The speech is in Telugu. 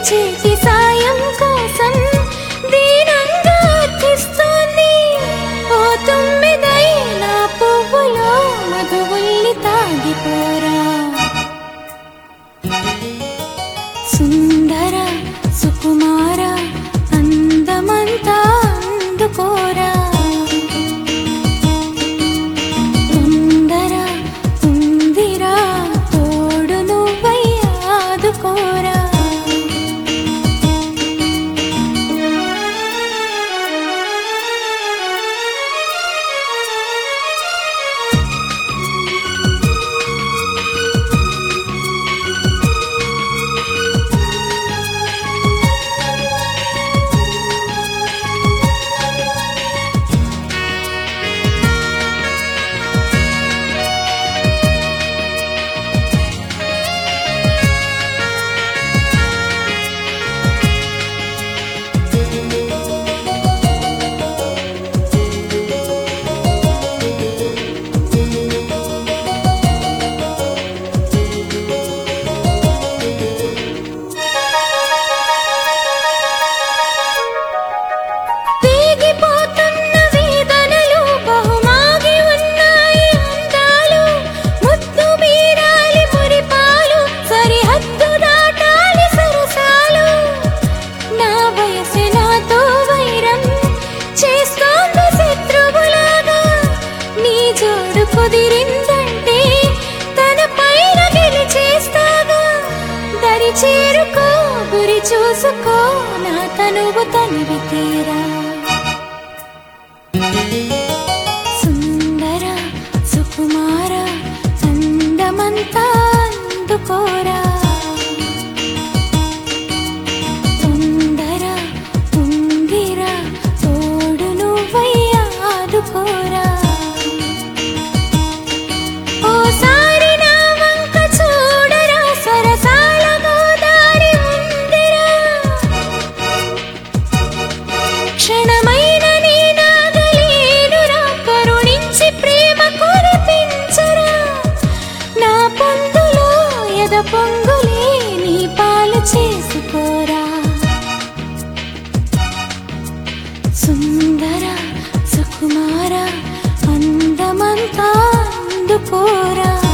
చేతి సాయం కోసం దీనంగా అర్థిస్తోంది ఓ తొమ్మిదైన పువ్వులో మధువుల్ని తాగిపోరా సుందర సుకుమార అందమంతా అందుకోరా తొందర ఉందిరా తోడు నువ్వై ఆదుకోరా వేగిపోతున్న వేదనలు బహుమాగి ఉన్నాయి అందాలు ముద్దు మీరాలి మురిపాలు సరిహద్దు దాటాలి సరసాలు నా వయసు నాతో వైరం చేస్తోంది శత్రువులాగా నీ జోడు కుదిరిందంటే తన పైన గెలిచేస్తాగా దరి చేరుకో గురి చూసుకో నా తనువు తనివి తీరా సుందర సుకుమార అందమంతా అందుకోరా తొందర ఉందిరా తోడు నువ్వై ఆదుకోరా ఓసారి నా వంక చూడరా సరసాల గోదారి ఉందిరా క్షణమైన నీ నాగలేనురా కరుణించి ప్రేమ కురిపించరా నా పొందులో ఎద పొంగులే నీ పాలు చేసుకోరా సుందర సుకుమార అందమంతా అందుకోరా